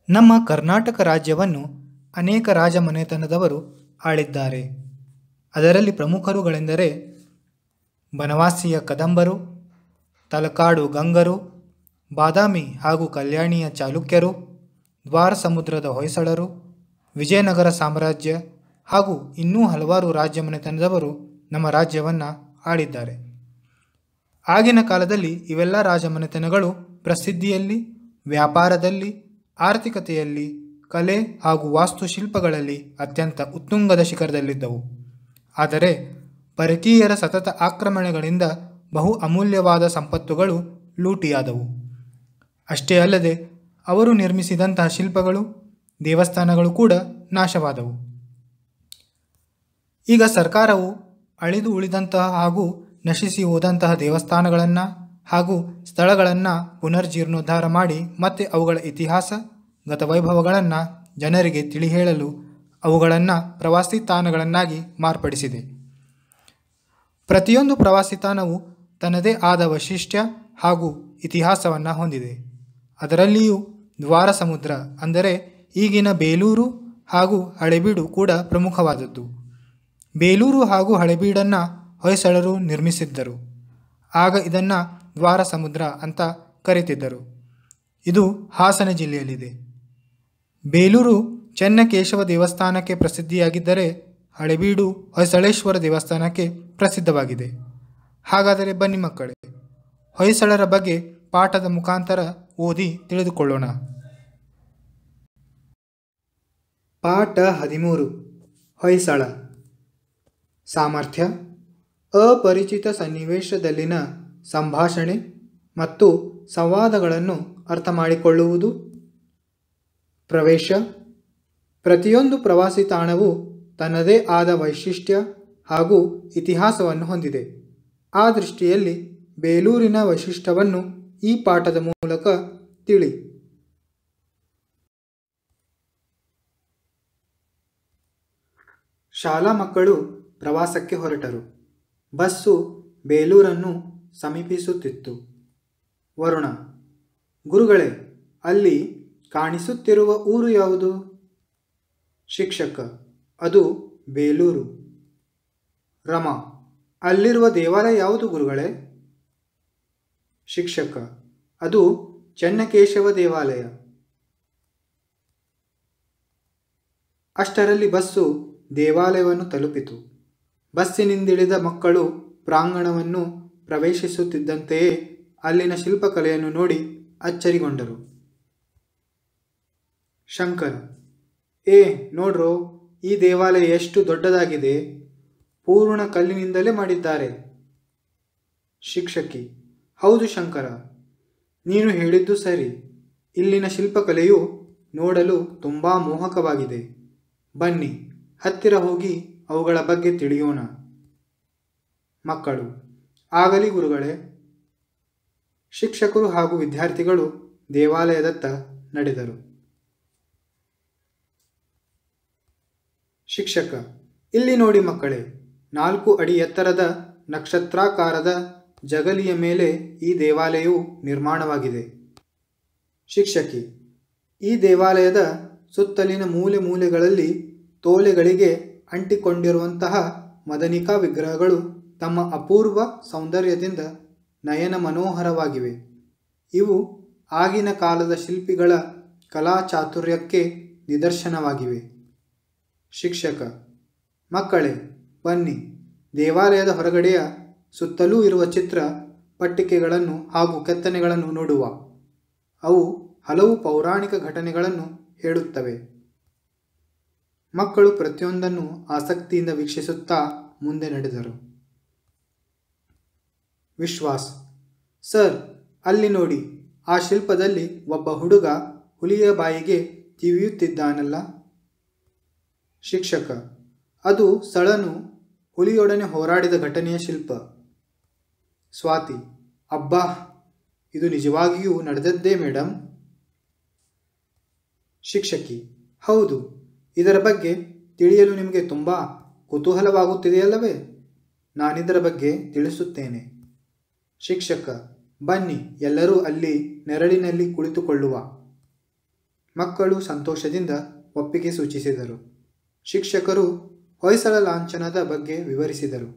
ನಮ್ಮ ಕರ್ನಾಟಕ ರಾಜ್ಯವನ್ನು ಅನೇಕ ರಾಜಮನೆತನದವರು ಆಳಿದ್ದಾರೆ ಅದರಲ್ಲಿ ಪ್ರಮುಖರುಗಳೆಂದರೆ ಬನವಾಸಿಯ ಕದಂಬರು ತಲಕಾಡು ಗಂಗರು ಬಾದಾಮಿ ಹಾಗೂ ಕಲ್ಯಾಣಿಯ ಚಾಲುಕ್ಯರು ದ್ವಾರ ಸಮುದ್ರದ ಹೊಯ್ಸಳರು ವಿಜಯನಗರ ಸಾಮ್ರಾಜ್ಯ ಹಾಗೂ ಇನ್ನೂ ಹಲವಾರು ರಾಜ್ಯ ಮನೆತನದವರು ನಮ್ಮ ರಾಜ್ಯವನ್ನು ಆಳಿದ್ದಾರೆ ಆಗಿನ ಕಾಲದಲ್ಲಿ ಇವೆಲ್ಲ ರಾಜಮನೆತನಗಳು ಪ್ರಸಿದ್ಧಿಯಲ್ಲಿ ವ್ಯಾಪಾರದಲ್ಲಿ ಆರ್ಥಿಕತೆಯಲ್ಲಿ ಕಲೆ ಹಾಗೂ ವಾಸ್ತುಶಿಲ್ಪಗಳಲ್ಲಿ ಅತ್ಯಂತ ಉತ್ತುಂಗದ ಶಿಖರದಲ್ಲಿದ್ದವು ಆದರೆ ಪರಕೀಯರ ಸತತ ಆಕ್ರಮಣಗಳಿಂದ ಬಹು ಅಮೂಲ್ಯವಾದ ಸಂಪತ್ತುಗಳು ಲೂಟಿಯಾದವು ಅಷ್ಟೇ ಅಲ್ಲದೆ ಅವರು ನಿರ್ಮಿಸಿದಂತಹ ಶಿಲ್ಪಗಳು ದೇವಸ್ಥಾನಗಳು ಕೂಡ ನಾಶವಾದವು ಈಗ ಸರ್ಕಾರವು ಅಳಿದು ಉಳಿದಂತಹ ಹಾಗೂ ನಶಿಸಿ ಹೋದಂತಹ ದೇವಸ್ಥಾನಗಳನ್ನು ಹಾಗೂ ಸ್ಥಳಗಳನ್ನು ಪುನರ್ಜೀರ್ಣೋದ್ಧಾರ ಮಾಡಿ ಮತ್ತೆ ಅವುಗಳ ಇತಿಹಾಸ ಗತವೈಭವಗಳನ್ನು ಜನರಿಗೆ ತಿಳಿ ಹೇಳಲು ಅವುಗಳನ್ನು ಪ್ರವಾಸಿ ತಾಣಗಳನ್ನಾಗಿ ಮಾರ್ಪಡಿಸಿದೆ ಪ್ರತಿಯೊಂದು ಪ್ರವಾಸಿ ತಾಣವು ತನ್ನದೇ ಆದ ವೈಶಿಷ್ಟ್ಯ ಹಾಗೂ ಇತಿಹಾಸವನ್ನು ಹೊಂದಿದೆ ಅದರಲ್ಲಿಯೂ ದ್ವಾರ ಸಮುದ್ರ ಅಂದರೆ ಈಗಿನ ಬೇಲೂರು ಹಾಗೂ ಹಳೆಬೀಡು ಕೂಡ ಪ್ರಮುಖವಾದದ್ದು ಬೇಲೂರು ಹಾಗೂ ಹಳೆಬೀಡನ್ನು ಹೊಯ್ಸಳರು ನಿರ್ಮಿಸಿದ್ದರು ಆಗ ಇದನ್ನು ದ್ವಾರ ಸಮುದ್ರ ಅಂತ ಕರೀತಿದ್ದರು ಇದು ಹಾಸನ ಜಿಲ್ಲೆಯಲ್ಲಿದೆ ಬೇಲೂರು ಚೆನ್ನಕೇಶವ ದೇವಸ್ಥಾನಕ್ಕೆ ಪ್ರಸಿದ್ಧಿಯಾಗಿದ್ದರೆ ಹಳೆಬೀಡು ಹೊಯ್ಸಳೇಶ್ವರ ದೇವಸ್ಥಾನಕ್ಕೆ ಪ್ರಸಿದ್ಧವಾಗಿದೆ ಹಾಗಾದರೆ ಬನ್ನಿ ಮಕ್ಕಳೇ ಹೊಯ್ಸಳರ ಬಗ್ಗೆ ಪಾಠದ ಮುಖಾಂತರ ಓದಿ ತಿಳಿದುಕೊಳ್ಳೋಣ ಪಾಠ ಹದಿಮೂರು ಹೊಯ್ಸಳ ಸಾಮರ್ಥ್ಯ ಅಪರಿಚಿತ ಸನ್ನಿವೇಶದಲ್ಲಿನ ಸಂಭಾಷಣೆ ಮತ್ತು ಸಂವಾದಗಳನ್ನು ಅರ್ಥ ಮಾಡಿಕೊಳ್ಳುವುದು ಪ್ರವೇಶ ಪ್ರತಿಯೊಂದು ಪ್ರವಾಸಿ ತಾಣವು ತನ್ನದೇ ಆದ ವೈಶಿಷ್ಟ್ಯ ಹಾಗೂ ಇತಿಹಾಸವನ್ನು ಹೊಂದಿದೆ ಆ ದೃಷ್ಟಿಯಲ್ಲಿ ಬೇಲೂರಿನ ವೈಶಿಷ್ಟ್ಯವನ್ನು ಈ ಪಾಠದ ಮೂಲಕ ತಿಳಿ ಶಾಲಾ ಮಕ್ಕಳು ಪ್ರವಾಸಕ್ಕೆ ಹೊರಟರು ಬಸ್ಸು ಬೇಲೂರನ್ನು ಸಮೀಪಿಸುತ್ತಿತ್ತು ವರುಣ ಗುರುಗಳೇ ಅಲ್ಲಿ ಕಾಣಿಸುತ್ತಿರುವ ಊರು ಯಾವುದು ಶಿಕ್ಷಕ ಅದು ಬೇಲೂರು ರಮಾ ಅಲ್ಲಿರುವ ದೇವಾಲಯ ಯಾವುದು ಗುರುಗಳೇ ಶಿಕ್ಷಕ ಅದು ಚೆನ್ನಕೇಶವ ದೇವಾಲಯ ಅಷ್ಟರಲ್ಲಿ ಬಸ್ಸು ದೇವಾಲಯವನ್ನು ತಲುಪಿತು ಬಸ್ಸಿನಿಂದಿಳಿದ ಮಕ್ಕಳು ಪ್ರಾಂಗಣವನ್ನು ಪ್ರವೇಶಿಸುತ್ತಿದ್ದಂತೆಯೇ ಅಲ್ಲಿನ ಶಿಲ್ಪಕಲೆಯನ್ನು ನೋಡಿ ಅಚ್ಚರಿಗೊಂಡರು ಶಂಕರ ಏ ನೋಡ್ರೋ ಈ ದೇವಾಲಯ ಎಷ್ಟು ದೊಡ್ಡದಾಗಿದೆ ಪೂರ್ಣ ಕಲ್ಲಿನಿಂದಲೇ ಮಾಡಿದ್ದಾರೆ ಶಿಕ್ಷಕಿ ಹೌದು ಶಂಕರ ನೀನು ಹೇಳಿದ್ದು ಸರಿ ಇಲ್ಲಿನ ಶಿಲ್ಪಕಲೆಯು ನೋಡಲು ತುಂಬ ಮೋಹಕವಾಗಿದೆ ಬನ್ನಿ ಹತ್ತಿರ ಹೋಗಿ ಅವುಗಳ ಬಗ್ಗೆ ತಿಳಿಯೋಣ ಮಕ್ಕಳು ಆಗಲಿ ಗುರುಗಳೇ ಶಿಕ್ಷಕರು ಹಾಗೂ ವಿದ್ಯಾರ್ಥಿಗಳು ದೇವಾಲಯದತ್ತ ನಡೆದರು ಶಿಕ್ಷಕ ಇಲ್ಲಿ ನೋಡಿ ಮಕ್ಕಳೇ ನಾಲ್ಕು ಅಡಿ ಎತ್ತರದ ನಕ್ಷತ್ರಾಕಾರದ ಜಗಲಿಯ ಮೇಲೆ ಈ ದೇವಾಲಯವು ನಿರ್ಮಾಣವಾಗಿದೆ ಶಿಕ್ಷಕಿ ಈ ದೇವಾಲಯದ ಸುತ್ತಲಿನ ಮೂಲೆ ಮೂಲೆಗಳಲ್ಲಿ ತೋಲೆಗಳಿಗೆ ಅಂಟಿಕೊಂಡಿರುವಂತಹ ಮದನಿಕಾ ವಿಗ್ರಹಗಳು ತಮ್ಮ ಅಪೂರ್ವ ಸೌಂದರ್ಯದಿಂದ ನಯನ ಮನೋಹರವಾಗಿವೆ ಇವು ಆಗಿನ ಕಾಲದ ಶಿಲ್ಪಿಗಳ ಕಲಾ ಚಾತುರ್ಯಕ್ಕೆ ನಿದರ್ಶನವಾಗಿವೆ ಶಿಕ್ಷಕ ಮಕ್ಕಳೇ ಬನ್ನಿ ದೇವಾಲಯದ ಹೊರಗಡೆಯ ಸುತ್ತಲೂ ಇರುವ ಚಿತ್ರ ಪಟ್ಟಿಕೆಗಳನ್ನು ಹಾಗೂ ಕೆತ್ತನೆಗಳನ್ನು ನೋಡುವ ಅವು ಹಲವು ಪೌರಾಣಿಕ ಘಟನೆಗಳನ್ನು ಹೇಳುತ್ತವೆ ಮಕ್ಕಳು ಪ್ರತಿಯೊಂದನ್ನು ಆಸಕ್ತಿಯಿಂದ ವೀಕ್ಷಿಸುತ್ತಾ ಮುಂದೆ ನಡೆದರು ವಿಶ್ವಾಸ್ ಸರ್ ಅಲ್ಲಿ ನೋಡಿ ಆ ಶಿಲ್ಪದಲ್ಲಿ ಒಬ್ಬ ಹುಡುಗ ಹುಲಿಯ ಬಾಯಿಗೆ ತಿವಿಯುತ್ತಿದ್ದಾನಲ್ಲ ಶಿಕ್ಷಕ ಅದು ಸಳನು ಹುಲಿಯೊಡನೆ ಹೋರಾಡಿದ ಘಟನೆಯ ಶಿಲ್ಪ ಸ್ವಾತಿ ಅಬ್ಬಾ ಇದು ನಿಜವಾಗಿಯೂ ನಡೆದದ್ದೇ ಮೇಡಮ್ ಶಿಕ್ಷಕಿ ಹೌದು ಇದರ ಬಗ್ಗೆ ತಿಳಿಯಲು ನಿಮಗೆ ತುಂಬ ಕುತೂಹಲವಾಗುತ್ತಿದೆಯಲ್ಲವೇ ನಾನಿದರ ಬಗ್ಗೆ ತಿಳಿಸುತ್ತೇನೆ ಶಿಕ್ಷಕ ಬನ್ನಿ ಎಲ್ಲರೂ ಅಲ್ಲಿ ನೆರಳಿನಲ್ಲಿ ಕುಳಿತುಕೊಳ್ಳುವ ಮಕ್ಕಳು ಸಂತೋಷದಿಂದ ಒಪ್ಪಿಗೆ ಸೂಚಿಸಿದರು ಶಿಕ್ಷಕರು ಹೊಯ್ಸಳ ಲಾಂಛನದ ಬಗ್ಗೆ ವಿವರಿಸಿದರು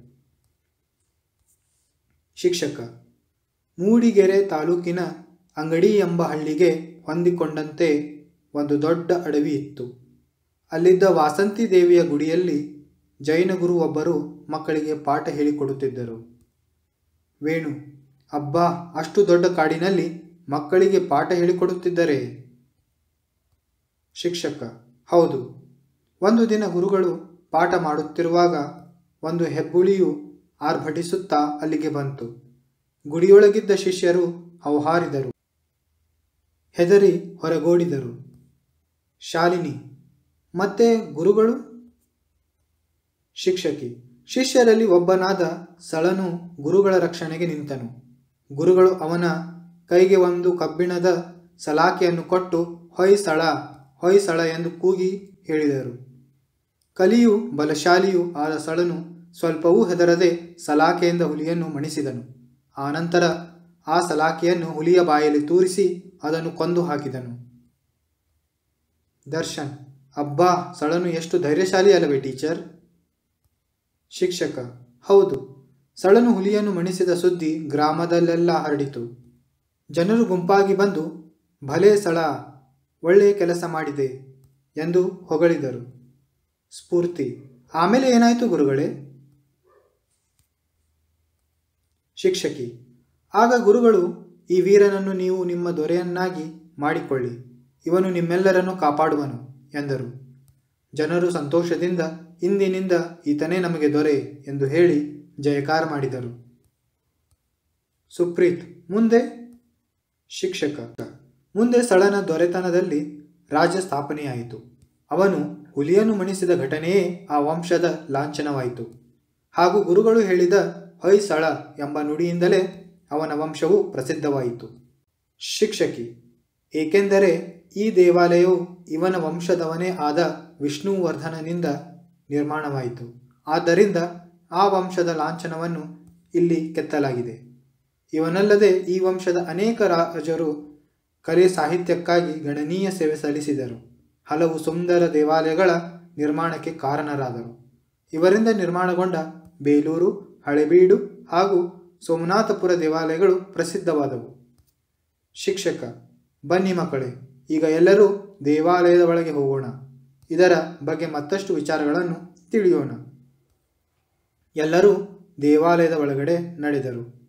ಶಿಕ್ಷಕ ಮೂಡಿಗೆರೆ ತಾಲೂಕಿನ ಅಂಗಡಿ ಎಂಬ ಹಳ್ಳಿಗೆ ಹೊಂದಿಕೊಂಡಂತೆ ಒಂದು ದೊಡ್ಡ ಅಡವಿ ಇತ್ತು ಅಲ್ಲಿದ್ದ ವಾಸಂತಿ ದೇವಿಯ ಗುಡಿಯಲ್ಲಿ ಜೈನ ಗುರು ಒಬ್ಬರು ಮಕ್ಕಳಿಗೆ ಪಾಠ ಹೇಳಿಕೊಡುತ್ತಿದ್ದರು ವೇಣು ಅಬ್ಬಾ ಅಷ್ಟು ದೊಡ್ಡ ಕಾಡಿನಲ್ಲಿ ಮಕ್ಕಳಿಗೆ ಪಾಠ ಹೇಳಿಕೊಡುತ್ತಿದ್ದರೆ ಶಿಕ್ಷಕ ಹೌದು ಒಂದು ದಿನ ಗುರುಗಳು ಪಾಠ ಮಾಡುತ್ತಿರುವಾಗ ಒಂದು ಹೆಬ್ಬುಳಿಯು ಆರ್ಭಟಿಸುತ್ತಾ ಅಲ್ಲಿಗೆ ಬಂತು ಗುಡಿಯೊಳಗಿದ್ದ ಶಿಷ್ಯರು ಹೌಹಾರಿದರು ಹೆದರಿ ಹೊರಗೋಡಿದರು ಶಾಲಿನಿ ಮತ್ತೆ ಗುರುಗಳು ಶಿಕ್ಷಕಿ ಶಿಷ್ಯರಲ್ಲಿ ಒಬ್ಬನಾದ ಸಳನು ಗುರುಗಳ ರಕ್ಷಣೆಗೆ ನಿಂತನು ಗುರುಗಳು ಅವನ ಕೈಗೆ ಒಂದು ಕಬ್ಬಿಣದ ಸಲಾಕೆಯನ್ನು ಕೊಟ್ಟು ಹೊಯ್ಸಳ ಹೊಯ್ಸಳ ಎಂದು ಕೂಗಿ ಹೇಳಿದರು ಕಲಿಯು ಬಲಶಾಲಿಯೂ ಆದ ಸಳನು ಸ್ವಲ್ಪವೂ ಹೆದರದೆ ಸಲಾಕೆಯಿಂದ ಹುಲಿಯನ್ನು ಮಣಿಸಿದನು ಆನಂತರ ಆ ಸಲಾಕೆಯನ್ನು ಹುಲಿಯ ಬಾಯಲ್ಲಿ ತೂರಿಸಿ ಅದನ್ನು ಕೊಂದು ಹಾಕಿದನು ದರ್ಶನ್ ಅಬ್ಬಾ ಸಳನು ಎಷ್ಟು ಧೈರ್ಯಶಾಲಿ ಅಲ್ಲವೇ ಟೀಚರ್ ಶಿಕ್ಷಕ ಹೌದು ಸಳನು ಹುಲಿಯನ್ನು ಮಣಿಸಿದ ಸುದ್ದಿ ಗ್ರಾಮದಲ್ಲೆಲ್ಲ ಹರಡಿತು ಜನರು ಗುಂಪಾಗಿ ಬಂದು ಭಲೇ ಸಳ ಒಳ್ಳೆಯ ಕೆಲಸ ಮಾಡಿದೆ ಎಂದು ಹೊಗಳಿದರು ಸ್ಫೂರ್ತಿ ಆಮೇಲೆ ಏನಾಯಿತು ಗುರುಗಳೇ ಶಿಕ್ಷಕಿ ಆಗ ಗುರುಗಳು ಈ ವೀರನನ್ನು ನೀವು ನಿಮ್ಮ ದೊರೆಯನ್ನಾಗಿ ಮಾಡಿಕೊಳ್ಳಿ ಇವನು ನಿಮ್ಮೆಲ್ಲರನ್ನು ಕಾಪಾಡುವನು ಎಂದರು ಜನರು ಸಂತೋಷದಿಂದ ಇಂದಿನಿಂದ ಈತನೇ ನಮಗೆ ದೊರೆ ಎಂದು ಹೇಳಿ ಜಯಕಾರ ಮಾಡಿದರು ಸುಪ್ರೀತ್ ಮುಂದೆ ಶಿಕ್ಷಕ ಮುಂದೆ ಸಳನ ದೊರೆತನದಲ್ಲಿ ರಾಜ್ಯ ಸ್ಥಾಪನೆಯಾಯಿತು ಅವನು ಹುಲಿಯನ್ನು ಮಣಿಸಿದ ಘಟನೆಯೇ ಆ ವಂಶದ ಲಾಂಛನವಾಯಿತು ಹಾಗೂ ಗುರುಗಳು ಹೇಳಿದ ಹೊಯ್ಸಳ ಎಂಬ ನುಡಿಯಿಂದಲೇ ಅವನ ವಂಶವು ಪ್ರಸಿದ್ಧವಾಯಿತು ಶಿಕ್ಷಕಿ ಏಕೆಂದರೆ ಈ ದೇವಾಲಯವು ಇವನ ವಂಶದವನೇ ಆದ ವಿಷ್ಣುವರ್ಧನನಿಂದ ನಿರ್ಮಾಣವಾಯಿತು ಆದ್ದರಿಂದ ಆ ವಂಶದ ಲಾಂಛನವನ್ನು ಇಲ್ಲಿ ಕೆತ್ತಲಾಗಿದೆ ಇವನಲ್ಲದೆ ಈ ವಂಶದ ಅನೇಕ ರಾಜರು ಕಲೆ ಸಾಹಿತ್ಯಕ್ಕಾಗಿ ಗಣನೀಯ ಸೇವೆ ಸಲ್ಲಿಸಿದರು ಹಲವು ಸುಂದರ ದೇವಾಲಯಗಳ ನಿರ್ಮಾಣಕ್ಕೆ ಕಾರಣರಾದರು ಇವರಿಂದ ನಿರ್ಮಾಣಗೊಂಡ ಬೇಲೂರು ಹಳೆಬೀಡು ಹಾಗೂ ಸೋಮನಾಥಪುರ ದೇವಾಲಯಗಳು ಪ್ರಸಿದ್ಧವಾದವು ಶಿಕ್ಷಕ ಬನ್ನಿ ಮಕ್ಕಳೇ ಈಗ ಎಲ್ಲರೂ ದೇವಾಲಯದ ಒಳಗೆ ಹೋಗೋಣ ಇದರ ಬಗ್ಗೆ ಮತ್ತಷ್ಟು ವಿಚಾರಗಳನ್ನು ತಿಳಿಯೋಣ ಎಲ್ಲರೂ ದೇವಾಲಯದ ಒಳಗಡೆ ನಡೆದರು